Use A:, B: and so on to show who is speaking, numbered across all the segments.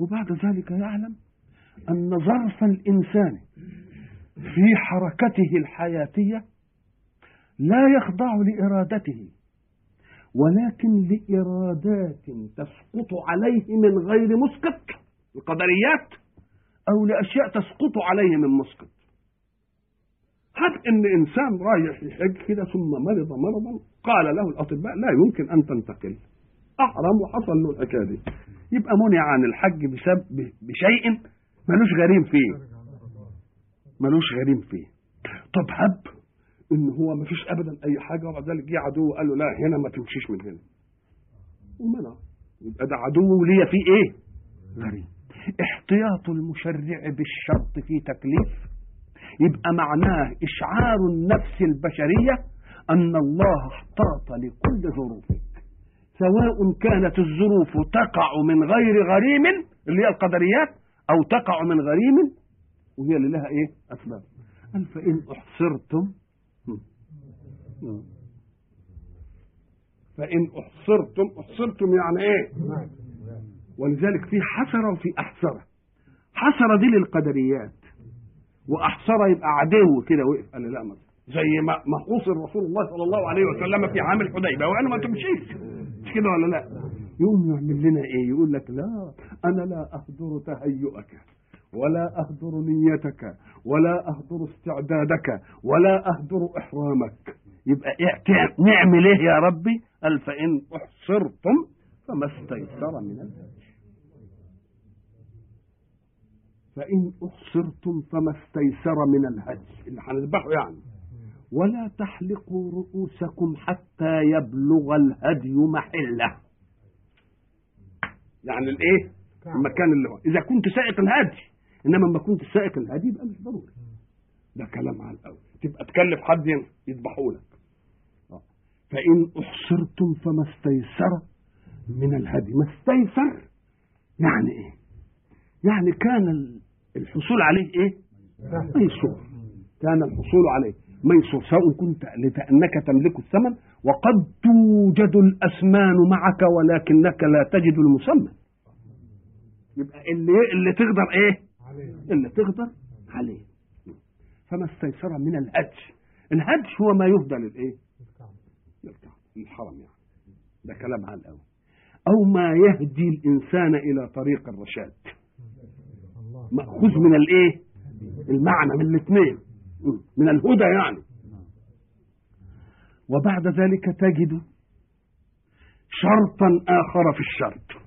A: وبعد ذلك يعلم أن ظرف الإنسان في حركته الحياتية لا يخضع لإرادته ولكن لإرادات تسقط عليه من غير مسقط القدريات أو لأشياء تسقط عليه من مسقط هب إن إنسان رايح يحج كده ثم مرض مرضا قال له الأطباء لا يمكن أن تنتقل أحرم وحصل له الحكاية دي يبقى منع عن الحج بسبب بشيء ملوش غريم فيه ملوش غريم فيه طب هب ان هو ما فيش ابدا اي حاجه وبعد ذلك جه عدو وقال له لا هنا ما تمشيش من هنا ومنع يبقى ده عدو ليا فيه ايه غريب احتياط المشرع بالشرط في تكليف يبقى معناه اشعار النفس البشريه ان الله احتاط لكل ظروفك سواء كانت الظروف تقع من غير غريم اللي هي القدريات او تقع من غريم وهي اللي لها ايه اسباب قال فان احصرتم فإن أحصرتم أحصرتم يعني إيه؟ ولذلك في حسرة وفي أحسرة حسرة دي للقدريات وأحسرة يبقى عدو كده وقف قال لا ما زي ما ما حوصر رسول الله صلى الله عليه وسلم في عام الحديبية وقال ما تمشيش مش كده ولا لا؟ يقوم يعمل لنا إيه؟ يقول لك لا أنا لا أهدر تهيؤك ولا أهدر نيتك ولا أهدر استعدادك ولا أهدر إحرامك يبقى نعمل إيه يا ربي قال فإن أحصرتم فما استيسر من الهدي فإن أحصرتم فما استيسر من الهدي اللي هنذبحه يعني ولا تحلقوا رؤوسكم حتى يبلغ الهدي محله يعني الايه المكان اللي هو اذا كنت سائق الهدي انما لما كنت سائق الهدي يبقى مش ضروري ده كلام على الاول تبقى تكلف حد يذبحوا لك فان احصرتم فما استيسر من الهدي ما استيسر يعني ايه يعني كان الحصول عليه ايه ميسور كان الحصول عليه ميسور سواء كنت لانك تملك الثمن وقد توجد الاسمان معك ولكنك لا تجد المسمى يبقى اللي اللي تقدر ايه اللي تقدر عليه فما استيسر من الهدي الهدي هو ما يهدى للايه للحرم يعني ده كلام عن الاول او ما يهدي الانسان الى طريق الرشاد ماخوذ من الايه المعنى من الاثنين من الهدى يعني وبعد ذلك تجد شرطا اخر في الشرط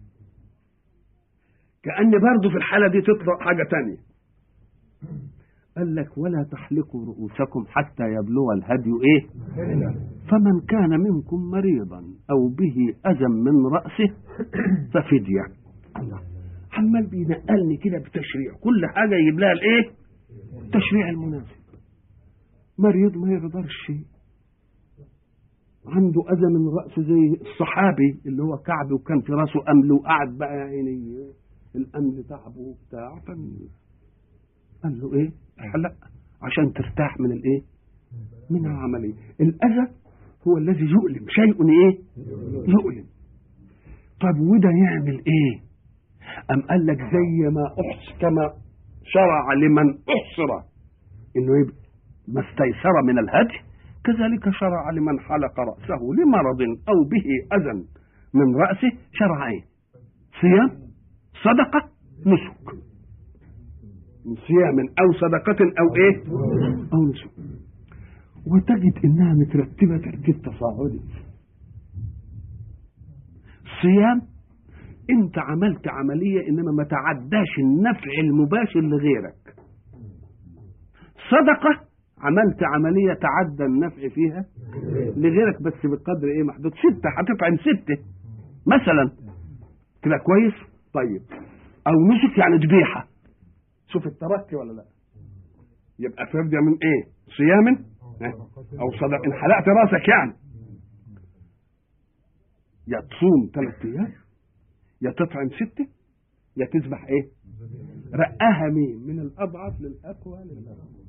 A: كأن برضه في الحالة دي تطلع حاجة تانية قال لك ولا تحلقوا رؤوسكم حتى يبلغ الهدي ايه فمن كان منكم مريضا او به اذى من راسه ففديه الله عمال بينقلني كده بتشريع كل حاجه يجيب لها الايه التشريع المناسب مريض ما يقدرش عنده اذى من راسه زي الصحابي اللي هو كعب وكان في راسه امل وقعد بقى يعني الامل تعبه وبتاع قال له ايه حلق عشان ترتاح من الايه من العمليه الاذى هو الذي يؤلم شيء ايه يؤلم طب وده يعمل ايه ام قال لك زي ما احص كما شرع لمن احصر انه يبقى ما استيسر من الهدي كذلك شرع لمن حلق راسه لمرض او به اذى من راسه شرع ايه صيام صدقه نسك صيام او صدقه او ايه او نسك وتجد انها مترتبه ترتيب تصاعدي صيام انت عملت عمليه انما ما تعداش النفع المباشر لغيرك صدقه عملت عمليه تعدى النفع فيها لغيرك بس بقدر ايه محدود سته هتطعم سته مثلا كده كويس طيب او نسك يعني ذبيحه شوف التركي ولا لا يبقى فردة من ايه صيام او صدق ان حلقت راسك يعني يا تصوم ثلاث ايام يا تطعم سته يا تذبح ايه رقاها مين من الاضعف للاقوى للاقوى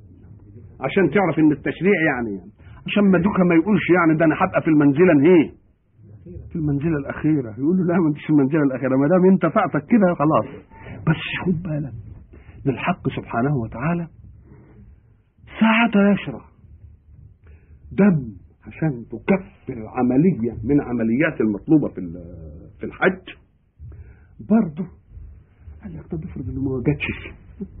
A: عشان تعرف ان التشريع يعني, يعني عشان ما دوكا ما يقولش يعني ده انا هبقى في المنزله ايه في المنزله الاخيره يقول له لا ما انتش في المنزله الاخيره ما دام انت فعتك كده خلاص بس خد بالك للحق سبحانه وتعالى ساعة يشرع دم عشان تكفر عملية من عمليات المطلوبة في في الحج برضه قال لك طب افرض انه ما جاتش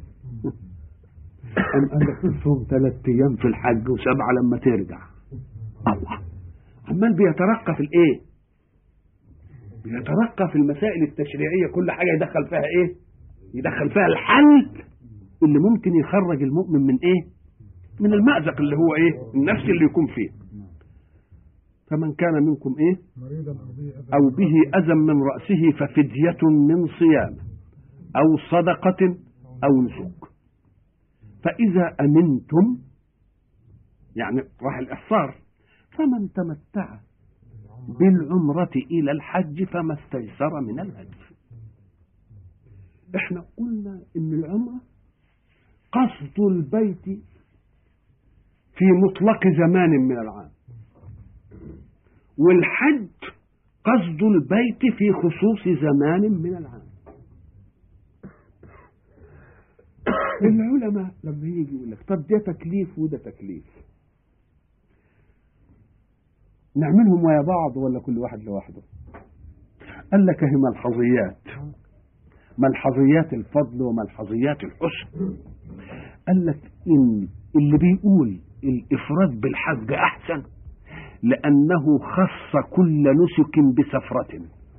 A: قام قال لك تصوم ثلاث ايام في الحج وسبعه لما ترجع الله عمال بيترقى في الايه؟ بيترقى في المسائل التشريعيه كل حاجه يدخل فيها ايه؟ يدخل فيها الحل اللي ممكن يخرج المؤمن من ايه؟ من المأزق اللي هو ايه؟ النفس اللي يكون فيه. فمن كان منكم ايه؟ او به اذى من راسه ففدية من صيام او صدقة او نسك. فإذا أمنتم يعني راح الإحصار فمن تمتع بالعمرة إلى الحج فما استيسر من الهدي احنا قلنا ان العمرة قصد البيت في مطلق زمان من العام والحج قصد البيت في خصوص زمان من العام العلماء لما يجي يقول لك طب ده تكليف وده تكليف نعملهم ويا بعض ولا كل واحد لوحده قال لك هي ملحظيات ملحظيات الفضل وملحظيات الحسن قال لك ان اللي بيقول الافراد بالحج احسن لانه خص كل نسك بسفرة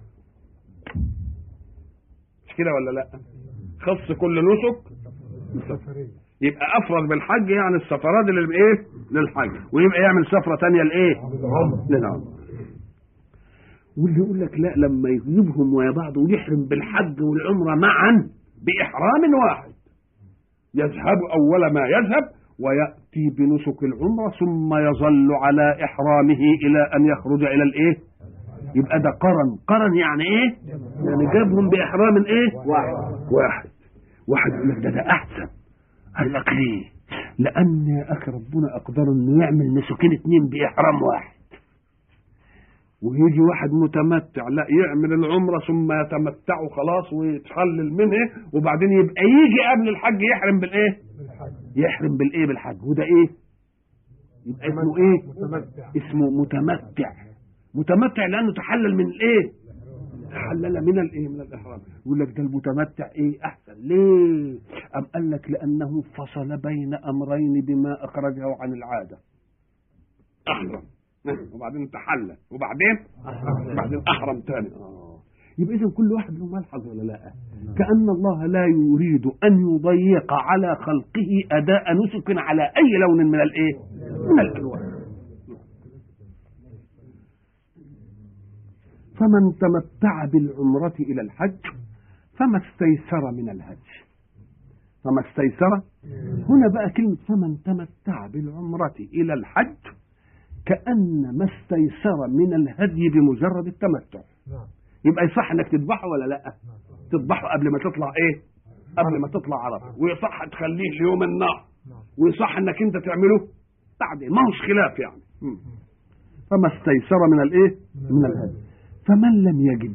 A: مش كده ولا لا خص كل نسك يبقى افرد بالحج يعني السفرات اللي بايه للحج ويبقى يعمل سفره ثانيه لايه للعمره واللي يقول لك لا لما يجيبهم ويا بعض ويحرم بالحج والعمره معا باحرام واحد يذهب اول ما يذهب وياتي بنسك العمره ثم يظل على احرامه الى ان يخرج الى الايه يبقى ده قرن قرن يعني ايه يعني جابهم باحرام ايه واحد واحد واحد يقول لك ده ده احسن قال لك ليه لان يا اخي ربنا اقدر انه يعمل نسكين اتنين باحرام واحد ويجي واحد متمتع لا يعمل العمره ثم يتمتع خلاص ويتخلل منه وبعدين يبقى يجي قبل الحج يحرم بالايه يحرم بالايه بالحج وده ايه يبقى اسمه ايه اسمه متمتع متمتع لانه تحلل من الايه تحلل من الايه من الاحرام يقول لك ده المتمتع ايه احسن ليه ام قال لك لانه فصل بين امرين بما اخرجه عن العاده احرم وبعدين تحلل وبعدين وبعدين احرم تاني اه يبقى اذا كل واحد له ملحظ ولا لا كان الله لا يريد ان يضيق على خلقه اداء نسك على اي لون من الايه من الالوان فمن تمتع بالعمرة إلى الحج فما استيسر من الهدي فما استيسر هنا بقى كلمة فمن تمتع بالعمرة إلى الحج كأن ما استيسر من الهدي بمجرد التمتع يبقى يصح انك تذبحه ولا لا تذبحه قبل ما تطلع ايه قبل ما تطلع عرفه ويصح تخليه ليوم النار ويصح انك انت تعمله بعدين ما هوش خلاف يعني فما استيسر من الايه من الهدي فمن لم يجد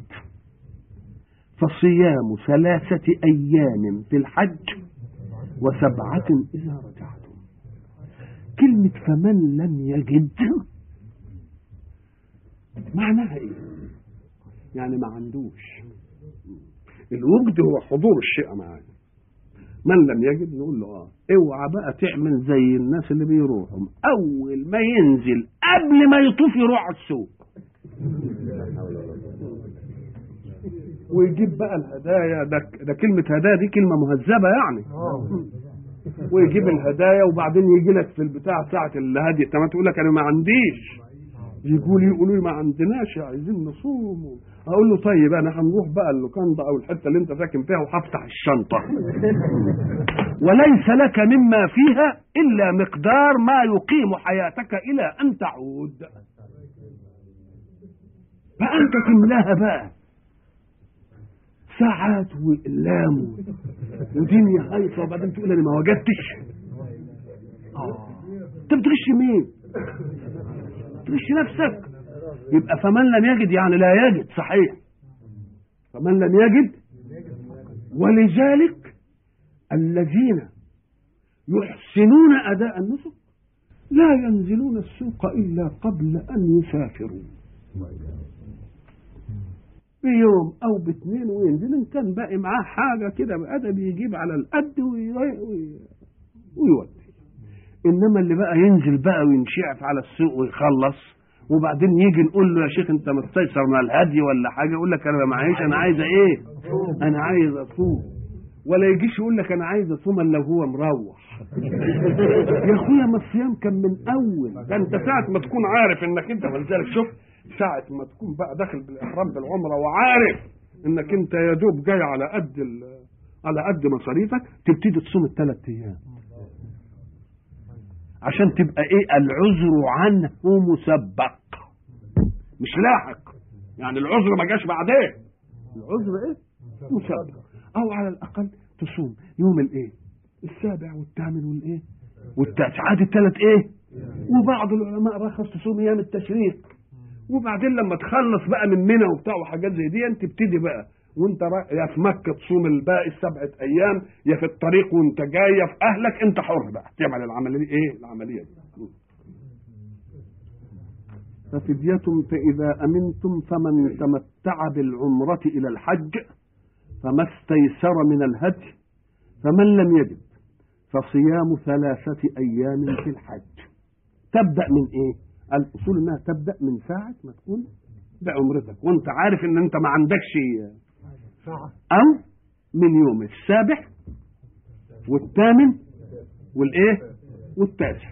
A: فصيام ثلاثة أيام في الحج وسبعة إذا رجعتم كلمة فمن لم يجد معناها إيه؟ يعني ما عندوش الوجد هو حضور الشيء معانا من لم يجد نقول له اه اوعى بقى تعمل زي الناس اللي بيروحوا اول ما ينزل قبل ما يطوف يروح على السوق ويجيب بقى الهدايا ده, ده كلمة هدايا دي كلمة مهذبة يعني ويجيب الهدايا وبعدين يجي لك في البتاع ساعة الهدي تمام تقول لك أنا ما عنديش يقول يقولوا لي ما عندناش عايزين نصوم اقول له طيب انا هنروح بقى اللوكاندا او الحته اللي انت ساكن فيها وهفتح الشنطه وليس لك مما فيها الا مقدار ما يقيم حياتك الى ان تعود فانت تملاها بقى ساعات واقلام ودنيا هايصه وبعدين تقول انا ما وجدتش اه انت بتغش مين؟ تغش نفسك يبقى فمن لم يجد يعني لا يجد صحيح فمن لم يجد ولذلك الذين يحسنون أداء النسك لا ينزلون السوق إلا قبل أن يسافروا بيوم أو باثنين وينزل إن كان باقي معاه حاجة كده بأدب يجيب على القد ويودي إنما اللي بقى ينزل بقى وينشعف على السوق ويخلص وبعدين يجي نقول له يا شيخ انت مستيسر من الهدي ولا حاجه يقول لك انا معيش انا عايز ايه؟ انا عايز اصوم ولا يجيش يقول لك انا عايز اصوم الا هو مروح يا اخويا ما الصيام كان من اول ده انت ساعه ما تكون عارف انك انت ولذلك شوف ساعه ما تكون بقى داخل بالاحرام بالعمره وعارف انك انت يا دوب جاي على قد على قد مصاريفك تبتدي تصوم الثلاث ايام عشان تبقى ايه العذر عنه مسبق مش لاحق يعني العذر ما جاش بعدين العذر ايه مسبق او على الاقل تصوم يوم الايه السابع والثامن والايه والتاسع عاد الثلاث ايه وبعض العلماء رخص تصوم ايام التشريق وبعدين لما تخلص بقى من منى وبتاع وحاجات زي دي تبتدي بقى وانت يا في مكه تصوم الباقي السبعه ايام يا في الطريق وانت جاي في اهلك انت حر بقى تعمل العمليه دي ايه العمليه دي ففدية فإذا أمنتم فمن تمتع بالعمرة إلى الحج فما استيسر من الهدي فمن لم يجد فصيام ثلاثة أيام في الحج تبدأ من إيه؟ الأصول إنها تبدأ من ساعة ما تكون بعمرتك وأنت عارف إن أنت ما عندكش أو من يوم السابع والثامن والإيه؟ والتاسع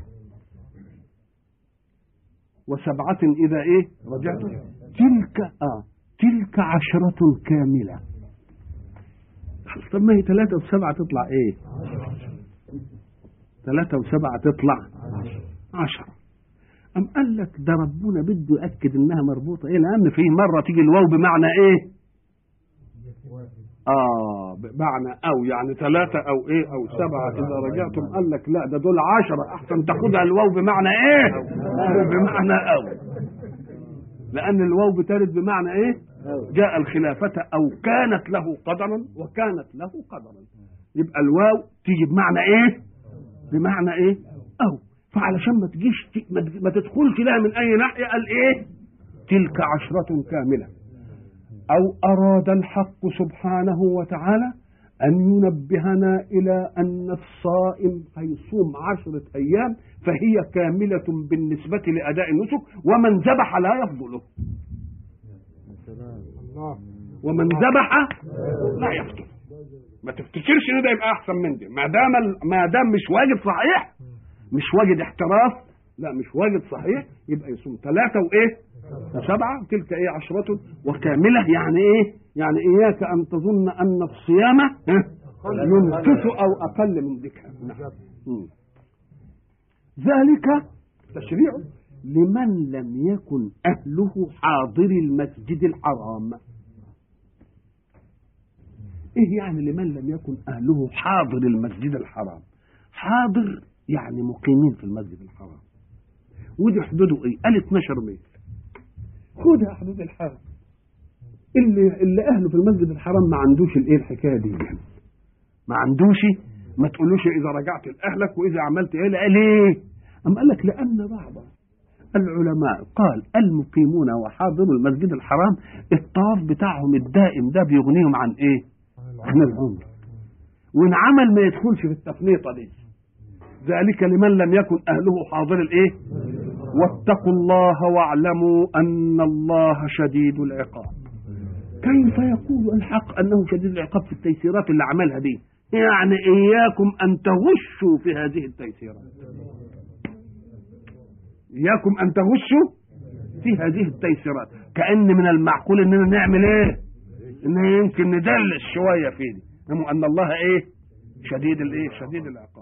A: وسبعة إذا إيه؟ رجعت تلك آه تلك عشرة كاملة طب ما هي ثلاثة وسبعة تطلع إيه؟ ثلاثة وسبعة تطلع عشرة أم قال لك ده ربنا بده يأكد إنها مربوطة إيه لأن في مرة تيجي الواو بمعنى إيه؟ آه بمعنى أو يعني ثلاثة أو إيه أو سبعة إذا رجعتم قال لك لا ده دول عشرة أحسن تاخدها الواو بمعنى إيه؟ بمعنى أو لأن الواو بترد بمعنى إيه؟ جاء الخلافة أو كانت له قدرا وكانت له قدرا يبقى الواو تيجي بمعنى إيه؟ بمعنى إيه؟ أو فعلشان ما تجيش ما تدخلش لها من أي ناحية قال إيه؟ تلك عشرة كاملة أو أراد الحق سبحانه وتعالى أن ينبهنا إلى أن الصائم هيصوم عشرة أيام فهي كاملة بالنسبة لأداء النسك ومن ذبح لا يفضله ومن ذبح لا يفضل ما تفتكرش ان ده يبقى احسن من دي ما دام ما دام مش واجب صحيح مش واجد احتراف لا مش واجد صحيح يبقى يصوم ثلاثة وإيه وسبعة تلك إيه عشرة وكاملة يعني إيه يعني إياك أن تظن أن الصيام ينقص أو أقل من ذكر ذلك تشريع لمن لم يكن أهله حاضر المسجد الحرام إيه يعني لمن لم يكن أهله حاضر المسجد الحرام حاضر يعني مقيمين في المسجد الحرام ودي حدوده ايه قال 12 ميل خدها حدود الحرم اللي اللي اهله في المسجد الحرام ما عندوش الايه الحكايه دي يعني. ما عندوش ما تقولوش اذا رجعت لاهلك واذا عملت ايه لا ليه أم قال لك لأن بعض العلماء قال المقيمون وحاضروا المسجد الحرام الطواف بتاعهم الدائم ده بيغنيهم عن ايه؟ عن العمر وان عمل ما يدخلش في التفنيطه دي ذلك لمن لم يكن اهله حاضر الايه واتقوا الله واعلموا ان الله شديد العقاب كيف يقول الحق انه شديد العقاب في التيسيرات اللي عملها دي يعني اياكم ان تغشوا في هذه التيسيرات اياكم ان تغشوا في هذه التيسيرات كان من المعقول اننا نعمل ايه ان يمكن ندلس شويه في دي ان الله ايه شديد الايه شديد العقاب